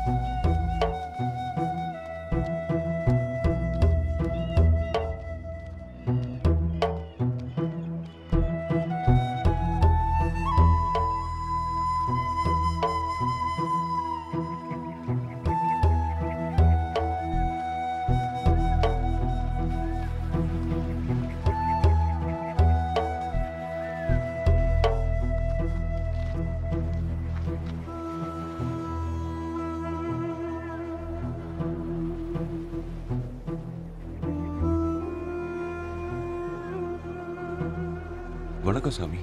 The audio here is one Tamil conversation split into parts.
வணக்கம் சாமி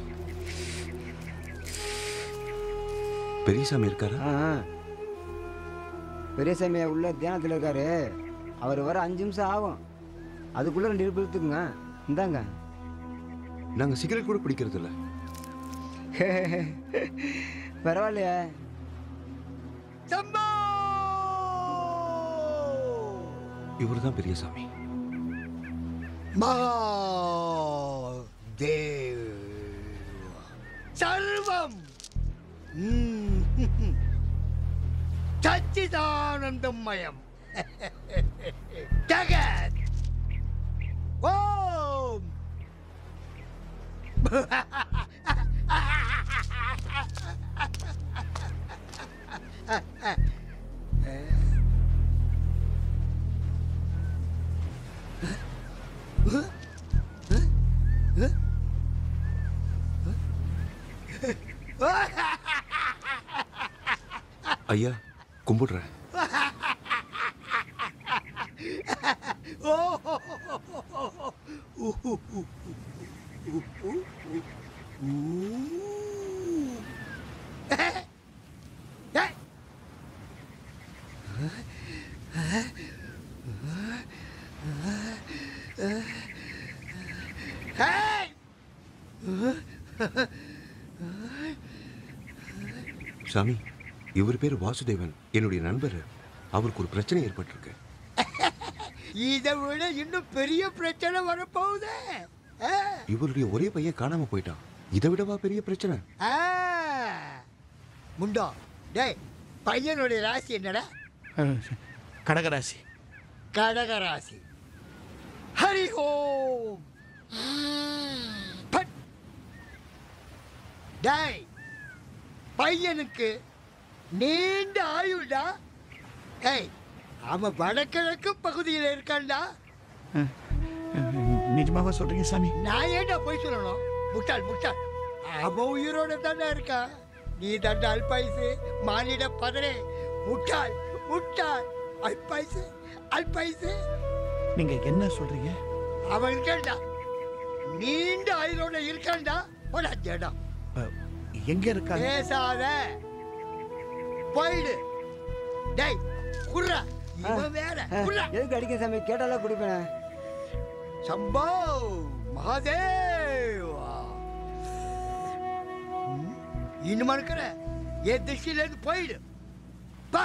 பெரியசாமி இருக்காரா ஆ பெரியசாமி உள்ள தியானத்தில் இருக்காரு அவர் வர அஞ்சு நிமிஷம் ஆகும் அதுக்குள்ளே ரெண்டு இருப்பு எடுத்துக்குங்க இந்தாங்க நாங்க சிகரெட் கூட பிடிக்கிறது இல்ல பரவாயில்லையே இவர் தான் பெரியசாமி महादेव सर्वम सच्चिदानंदमयम जगत ओम ஐயா கும்பிடுறேன் சாமி இவர் பேர் வாசுதேவன் என்னுடைய நண்பர் அவருக்கு ஒரு பிரச்சனை ஏற்பட்டிருக்கு இதை விட இன்னும் பெரிய பிரச்சனை வரப்போகுதே ஆ? இவருடைய ஒரே பையன் காணாம போயிட்டான் இதை விடவா பெரிய பிரச்சனை ஆ. முண்டா டேய் பையனுடைய ராசி என்னடா கடகராசி கடக ராசி ஹரி ஓம் பட். டேய் பையனுக்கு நீண்ட ஆயுள்டா ஏய் அவன் வடகிழக்கு பகுதியில் இருக்கான்டா நிஜமாவா சொல்றீங்க சாமி நான் ஏன்டா போய் சொல்லணும் முட்டாள் முட்டாள் அவன் உயிரோட தானே இருக்கான் நீ தாண்டா அல்பாயுசு மானிட பதரே முட்டாள் முட்டாள் அல்பாயுசு அல்பாயுசு நீங்க என்ன சொல்றீங்க அவன் இருக்கான்டா நீண்ட ஆயுளோட இருக்கான்டா போடா ஜடம் அஹ், எங்க இருக்காங்க பேசாத போயிடு டேய் குர்ரா இவன் வேற ஆ, குர்ரா எதுக்கு அடிக்க சாமி கேட்டாலாம் குடிப்பேன் சம்போ மகாதேவா ம், இன்னுமா இருக்கிற என் திசையில இருந்து போயிடு பா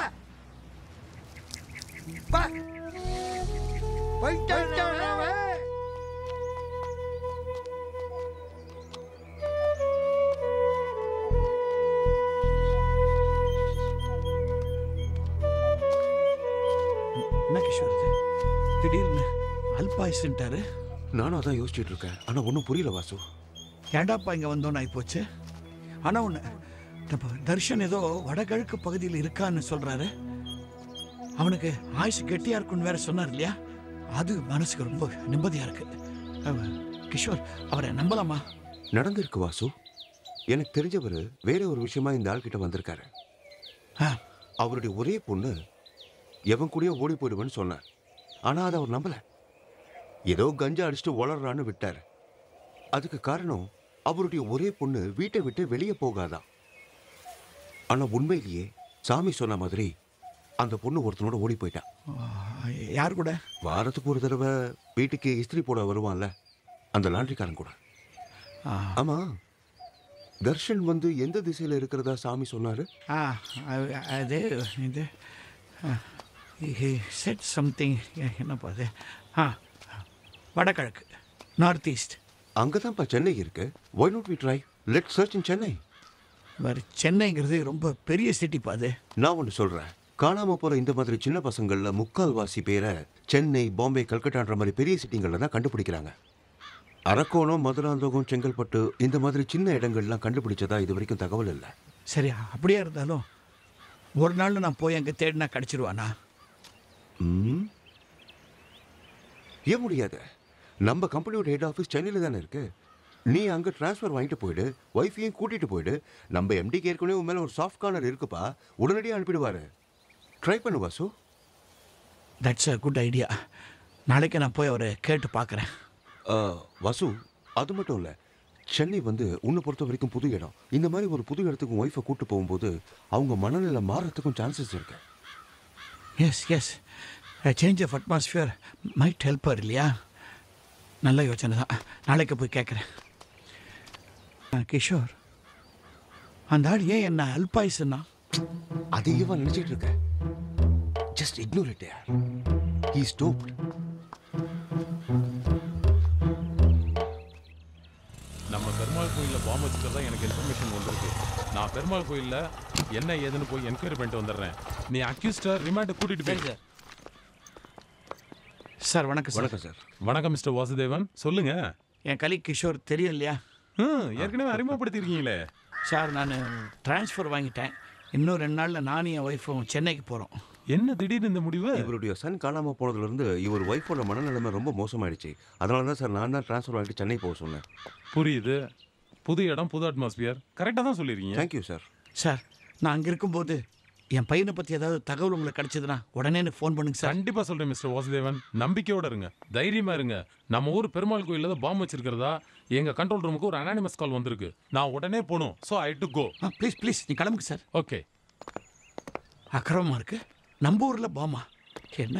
பா போயிட்டான் அவன். என்ன கிஷோர் இது திடீர்னு அல்பாயுசுன்ட்டாரு நானும் அதான் யோசிச்சுட்டு இருக்கேன் ஆனா ஒன்றும் புரியல வாசு ஏண்டாப்பா இங்க வந்தோன்னு ஆயிப்போச்சு ஆனா ஒண்ணு நம்ம தர்ஷன் ஏதோ வடகிழக்கு பகுதியில் இருக்கான்னு சொல்றாரு அவனுக்கு ஆயுசு கெட்டியா இருக்குன்னு வேற சொன்னார் இல்லையா அது மனசுக்கு ரொம்ப நிம்மதியா இருக்கு அவ- கிஷோர் அவரை நம்பலாமா நடந்திருக்கு வாசு எனக்கு தெரிஞ்சவர் வேற ஒரு விஷயமா இந்த ஆள்கிட்ட வந்திருக்காரு ஆ, அவருடைய ஒரே பொண்ணு எவன் கூடயோ ஓடி போயிடுவேன்னு சொன்னார் ஆனா அதை அவர் நம்பல ஏதோ கஞ்சா அடிச்சுட்டு வளர்றான்னு விட்டார் அதுக்கு காரணம் அவருடைய ஒரே பொண்ணு வீட்டை விட்டு வெளியே போகாதான் ஆனா உண்மையிலேயே சாமி சொன்ன மாதிரி அந்த பொண்ணு ஒருத்தனோட ஓடி போயிட்டா ஆ, யார் கூட வாரத்துக்கு ஒரு தடவை வீட்டுக்கு இஸ்திரி போட வருவான்ல அந்த லாண்ட்ரிக்காரன் கூட ஆ, ஆமா தர்ஷன் வந்து எந்த திசையில இருக்கிறதா சாமி சொன்னாரு ஆ அது- அது இது செட் சம்திங் என்னப்பா அது ஆ வடகிழக்கு நார்த் ஈஸ்ட் அங்கதான்ப்பா சென்னை இருக்கு why not we try let search in Chennai வேறு சென்னைங்கிறது ரொம்ப பெரிய சிட்டிப்பா அது நான் ஒன்று சொல்றேன் காணாம போற இந்த மாதிரி சின்ன பசங்கள்ல முக்கால்வாசி பேரை சென்னை பாம்பே கல்கட்டான்ற மாதிரி பெரிய சிட்டிங்களில் தான் கண்டுபிடிக்கிறாங்க அரக்கோணம் மதுராந்தகம் செங்கல்பட்டு இந்த மாதிரி சின்ன இடங்கள்லாம் கண்டுபிடிச்சதா இது வரைக்கும் தகவல் இல்லை சரி அப்படியே இருந்தாலும் ஒரு நாள் நான் போய் அங்கே தேடினா கிடச்சிருவானா ம் ஏன் முடியாது நம்ம கம்பெனியோட ஹெட் ஆஃபீஸ் சென்னையில் தானே இருக்கு நீ அங்கே ட்ரான்ஸ்ஃபர் வாங்கிட்டு போயிடு ஒய்ஃபையும் கூட்டிட்டு போயிடு நம்ம எம்டிக்கு ஏற்கனவே உன் மேலே ஒரு சாஃப்ட் கார்னர் இருக்குப்பா உடனடியாக அனுப்பிடுவாரு ட்ரை பண்ணு Vasu that's a good idea நாளைக்கு நான் போய் அவரை கேட்டு பார்க்குறேன் ஆ, வாசு அது மட்டும் இல்லை சென்னை வந்து உன்னை பொறுத்த வரைக்கும் புது இடம் இந்த மாதிரி ஒரு புது இடத்துக்கு ஒய்ஃபை கூட்டு போகும்போது அவங்க மனநிலை மாறத்துக்கும் சான்சஸ் இருக்கு yes yes change of atmosphere might helper இல்லையா நல்ல யோசனை தான் நாளைக்கு போய் கேட்குறேன் கிஷோர் அந்த ஆள் ஏன் என்ன அல்பாயுசுன்னா அதையவா நினைச்சிட்டு இருக்க just ignore it he stopped நம்ம பெருமாள் கோயிலில் பாம்பு வச்சுக்கிறதா எனக்கு இன்ஃபர்மேஷன் வந்திருக்கு நான் பெருமாள் கோயிலில் என்ன ஏதுன்னு போய் என்கொயரி பண்ணிட்டு வந்துடுறேன் நீ அக்யூஸ்டர் ரிமாண்ட் கூட்டிட்டு போய் சார் சார் வணக்கம் சார் வணக்கம் சார் வணக்கம் மிஸ்டர் வாசுதேவன் சொல்லுங்க என் கலி கிஷோர் தெரியும் இல்லையா ஹம், ஏற்கனவே அறிமுகப்படுத்திருக்கீங்களே சார் நான் ட்ரான்ஸ்ஃபர் வாங்கிட்டேன் இன்னும் ரெண்டு நாளில் நானும் என் ஒய்ஃபும் சென்னைக்கு போகிறோம் என்ன திடீர்னு இந்த முடிவு இவருடைய சன் காணாம போனதுல இருந்து இவர் ஒய்ஃபோட மனநிலைமை ரொம்ப மோசமாயிடுச்சு அதனால தான் சார் நான் தான் ட்ரான்ஸ்ஃபர் வாங்கிட்டு சென்னை போக சொன்னேன் புரியுது புது இடம் புது அட்மாஸ்பியர் கரெக்டாக தான் சொல்லிருக்கீங்க தேங்க்யூ சார் சார் நான் அங்கே இருக்கும்போது என் பையனை பற்றி ஏதாவது தகவல் உங்களுக்கு கிடைச்சதுன்னா உடனே எனக்கு ஃபோன் பண்ணுங்க சார் கண்டிப்பா சொல்றேன் மிஸ்டர் வாசுதேவன் நம்பிக்கையோட இருங்க தைரியமா இருங்க நம்ம ஊர் பெருமாள் கோயில்ல தான் பாம்பு வச்சிருக்கிறதா எங்க கண்ட்ரோல் ரூமுக்கு ஒரு அனானிமஸ் கால் வந்திருக்கு நான் உடனே போகணும் ஸோ ஐ டு கோ ஆ ப்ளீஸ் ப்ளீஸ் நீ கிளம்புங்க சார் ஓகே அக்கிரமமாக இருக்கு நம்ம ஊரில் பாமா என்ன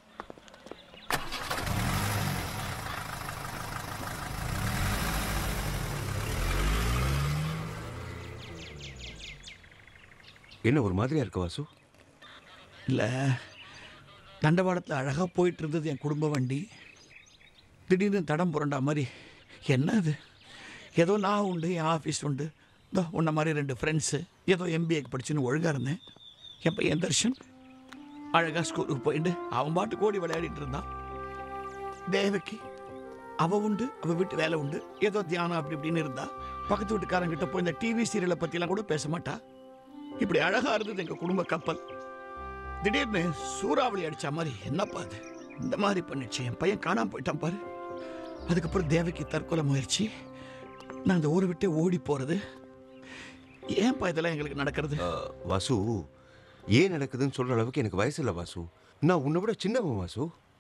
என்ன ஒரு மாதிரியா இருக்க வாசு இல்லை தண்டவாளத்தில் அழகாக போயிட்டு இருந்தது என் குடும்ப வண்டி திடீர்னு தடம் புரண்டா மாதிரி என்ன இது ஏதோ நான் உண்டு என் ஆஃபீஸ் உண்டு இதோ உன்ன மாதிரி ரெண்டு ஃப்ரெண்ட்ஸு ஏதோ எம்பிஏக்கு படிச்சுன்னு ஒழுங்காக இருந்தேன் எப்போ என் தர்ஷன் அழகாக ஸ்கூலுக்கு போயிட்டு அவன் பாட்டு கோடி விளையாடிட்டு இருந்தான் தேவகி அவ உண்டு அவ வீட்டு வேலை உண்டு ஏதோ தியானம் அப்படி இப்படின்னு இருந்தா பக்கத்து வீட்டுக்காரங்கிட்ட போய் இந்த டிவி சீரியலை பற்றிலாம் கூட பேச மாட்டா இப்படி அழகா இருந்தது எங்க குடும்ப கப்பல் திடீர்னு சூறாவளி அடிச்ச மாதிரி என்னப்பா அது இந்த மாதிரி பண்ணிடுச்சு என் பையன் காணாம போயிட்டான் பாரு அதுக்கப்புறம் தேவகி தற்கொலை முயற்சி நான் இந்த ஊரை விட்டு ஓடி போறது ஏன்பா இதெல்லாம் எங்களுக்கு நடக்கிறது ஆ, வாசு ஏன் நடக்குதுன்னு சொல்ற அளவுக்கு எனக்கு வயசு இல்லை வாசு நான் உன்னை விட சின்னவன் வாசு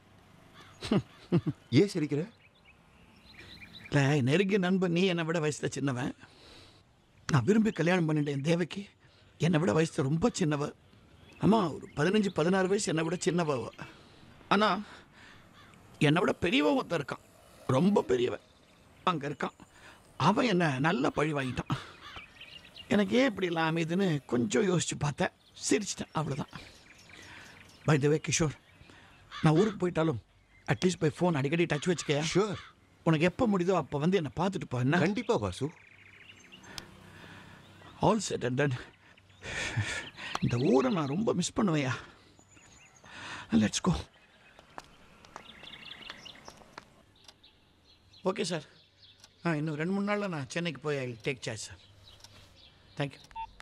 ஏன் சிரிக்கிற இல்லை நெருங்கிய நண்பன் நீ என்னை விட வயசுல சின்னவன் நான் விரும்பி கல்யாணம் பண்ணிட்டேன் தேவகி என்னை விட வயசுல ரொம்ப சின்னவ ஆமா ஒரு பதினஞ்சு பதினாறு வயசு என்னை விட சின்னவ அவ. ஆனா என்னை விட பெரியவன் ஒருத்தன் இருக்கான் ரொம்ப பெரியவன் அங்க இருக்கான் அவன் என்ன நல்ல பழி வாங்கிட்டான் எனக்கு ஏன் இப்படிலாம் அமைதுன்னு கொஞ்சம் யோசிச்சு பார்த்தேன் சிரிச்சிட்டேன் அவ்வளோதான் பை த வே கிஷோர் நான் ஊருக்கு போயிட்டாலும் அட்லீஸ்ட் பை ஃபோன் அடிக்கடி டச் வச்சுக்கயா ஷுவர் உனக்கு எப்போ முடியுதோ அப்போ வந்து என்னை பார்த்துட்டு போ என்ன கண்டிப்பா Vasu all set and done இந்த ஊரை நான் ரொம்ப மிஸ் பண்ணுவேயா லெட்ஸ் கோ ஓகே சார் ஆ இன்னும் ரெண்டு மூணு நாளில் நான் சென்னைக்கு போய் I take charge sir thank you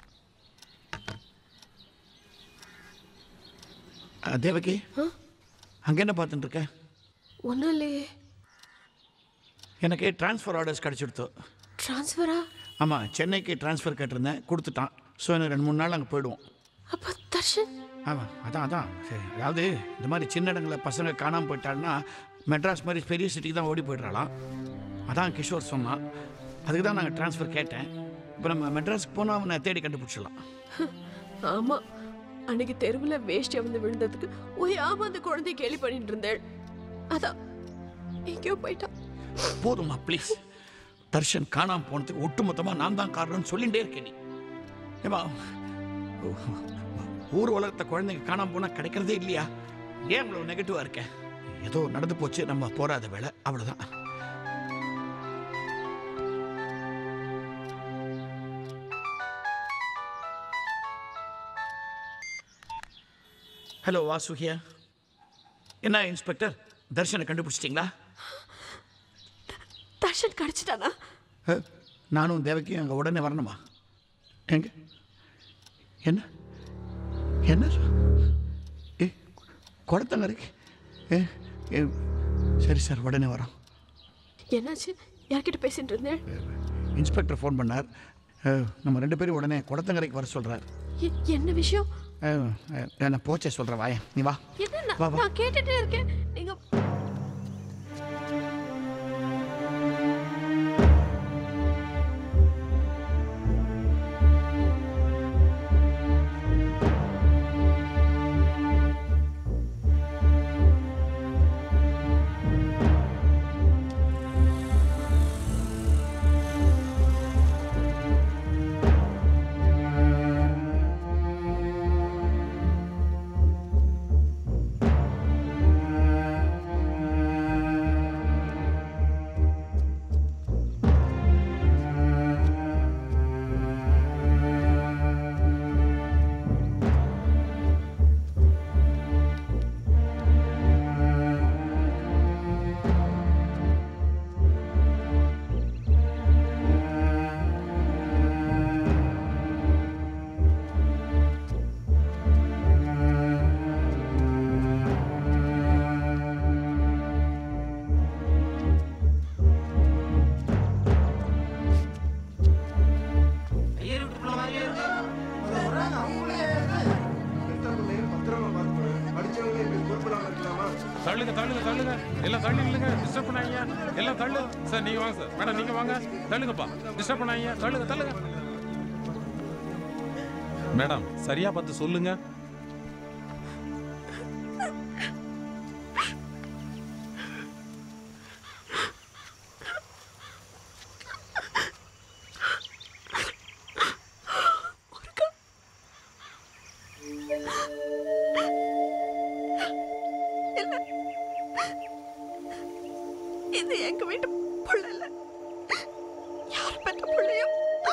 Devaki அங்கே என்ன பார்த்துட்டு இருக்க ஒன்றும் இல்லையே எனக்கு ட்ரான்ஸ்ஃபர் ஆர்டர்ஸ் கிடச்சிடுத்தோ ட்ரான்ஸ்ஃபரா ஆமாம் சென்னைக்கு ட்ரான்ஸ்ஃபர் கேட்டிருந்தேன் கொடுத்துட்டான் ஸோ இன்னும் ரெண்டு மூணு நாள் அங்கே போயிடுவோம் அப்போ தர்ஷன் ஆமாம் அதான் அதான் சரி அதாவது இந்த மாதிரி சின்ன இடங்களில் பசங்க காணாமல் போயிட்டாங்கன்னா மெட்ராஸ் மாதிரி பெரிய சிட்டிக்கு தான் ஓடி போயிடுறாளாம் அதான் கிஷோர் சொன்னான் அதுக்கு தான் நாங்கள் ட்ரான்ஸ்ஃபர் கேட்டேன் இப்போ நம்ம மெட்ராஸ்க்கு போனால் அவனை தேடி கண்டுபிடிச்சிடலாம் ஆமா அன்னைக்கு தெருவில் வேஷ்டி வந்து விழுந்ததுக்கு ஓயாம அந்த குழந்தைய கேலி பண்ணிட்டு இருந்தேன் அதான் எங்கேயோ போயிட்டான் போதும்மா ப்ளீஸ் தர்ஷன் காணாமல் போனதுக்கு ஒட்டுமொத்தமாக நான் தான் காரணம்னு சொல்லிகிட்டே இருக்கேன் நீ ஏமா ஊர் வளர்த்த குழந்தைங்க காணாமல் போனால் கிடைக்கிறதே இல்லையா ஏன் இவ்வளோ நெகட்டிவாக இருக்க ஏதோ நடந்து போச்சு நம்ம போராத வேலை அவ்வளோதான் ஹலோ வாசு ஹியா என்ன இன்ஸ்பெக்டர் தர்ஷனை கண்டுபிடிச்சிட்டிங்களா தர்ஷன் கிடைச்சிட்டானா அஹ், நானும் தேவகியும் அங்கே உடனே வரணுமா எங்க என்ன என்ன சொ- ஏ குடத்தங்கரைக்கு ஏ ஏ, சரி சார் உடனே வரோம் என்னாச்சு யார்கிட்ட பேசிட்டு இருந்தேன் இன்ஸ்பெக்டர் ஃபோன் பண்ணார் அஹ், நம்ம ரெண்டு பேரும் உடனே குடத்தங்கரைக்கு வர சொல்கிறார் எ- என்ன விஷயம் நான் போச்சே சொல்கிறேன் வாயேன் நீ வா என்ன நான்- வா, வா. நான் கேட்டுட்டே இருக்கேன் நீங்க தள்ளுங்க தள்ளுங்க தள்ளுங்க எல்லாம் தள்ளி இல்லைங்க டிஸ்டர்ப் பண்ணாங்க எல்லாம் தள்ளு சார் நீங்க வாங்க சார் மேடம் நீங்க வாங்க தள்ளுங்கப்பா டிஸ்டர்ப் பண்ணாங்க தள்ளுங்க தள்ளுங்க மேடம் சரியா பார்த்து சொல்லுங்க இது எங்க வீட்டு புள்ள இல்ல யார் பெற்ற புள்ளையோ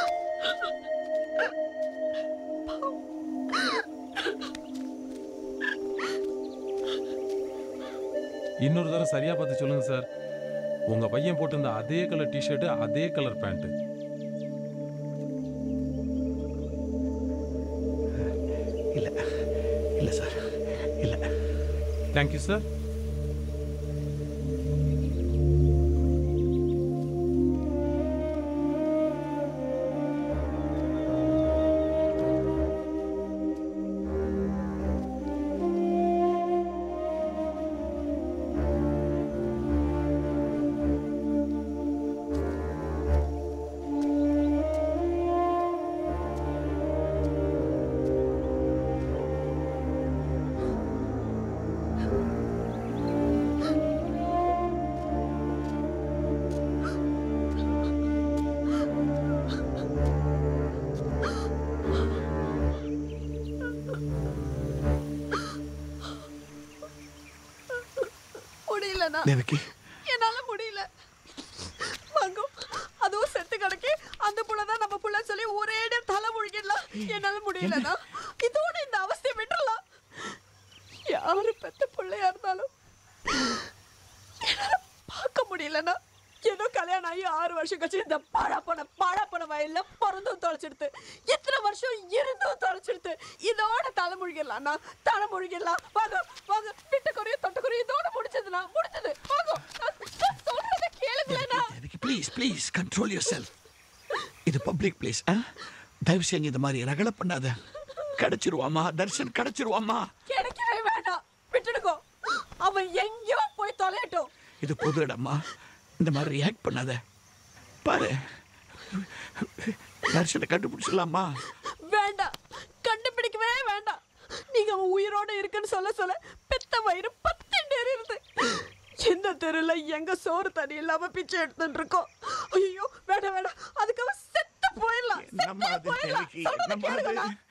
இன்னொரு தடவை சரியா பார்த்து சொல்லுங்க சார் உங்க பையன் போட்டிருந்த அதே கலர் டிஷர்ட் அதே கலர் பேண்ட் இல்லை இல்லை சார் இல்லை தேங்க்யூ சார் முடியலண்ணா தேவகி என்னால முடியல மங்கம் அதுவும் செத்து கிடக்கே அந்த புள்ளதான் நம்ம புள்ள சொல்லி ஒரே இடம் தலை முழுகிடலாம் என்னால முடியலண்ணா இதோட இந்த அவஸ்தையை விட்டுறலாம் யாரு பெத்த பிள்ளையா இருந்தாலும் என்னால பார்க்க முடியலண்ணா ஏதோ கல்யாணம் ஆகி ஆறு வருஷம் கழிச்சு இந்த பழப்பன பழப்பன வயல்ல பிறந்தும் தொலைச்சிடுது எத்தனை வருஷம் இருந்தும் தொலைச்சிடுது இதோட தலை முழுகிடலாம்ண்ணா தலை முழுகிடலாம் வாங்க வாங்க விட்டு குறையும் தொட்டு குறையும் இதோட முடிச்சதுண்ணா முடிச்சது வாங்க நான் சொல்றத கேளுங்களேண்ணா Devaki please please control yourself இது பப்ளிக் பிளேஸ் ஆ தயவு செஞ்சு இந்த மாதிரி ரகலை பண்ணாத கிடைச்சிருவாமா தர்ஷன் கிடைச்சிருவாமா கிடைக்கவே வேண்டாம் விட்டுடுக்கோ அவன் எங்கேயோ போய் தொலையட்டும் இது பொது இடமா இந்த மாதிரி ரியாக்ட் பண்ணாத பாரு தர்ஷனை கண்டுபிடிச்சிடலாமா வேண்டாம் கண்டுபிடிக்கவே வேண்டாம் நீங்க அவன் உயிரோட இருக்குன்னு சொல்ல சொல்ல பெத்த வயிறு பத்திண்டு எரியுது எந்த தெருல எங்க சோறு தண்ணி இல்லாம பிச்சை எடுத்துட்டு இருக்கோம் ஐயோ வேண்டாம் வேண்டாம் அதுக்கு அவன் செத்து போயிடலாம் நம்ம செத்தே அது போயிடலாம் தேவகி சொல்றத நம்ம கேளுங்கண்ணா. அது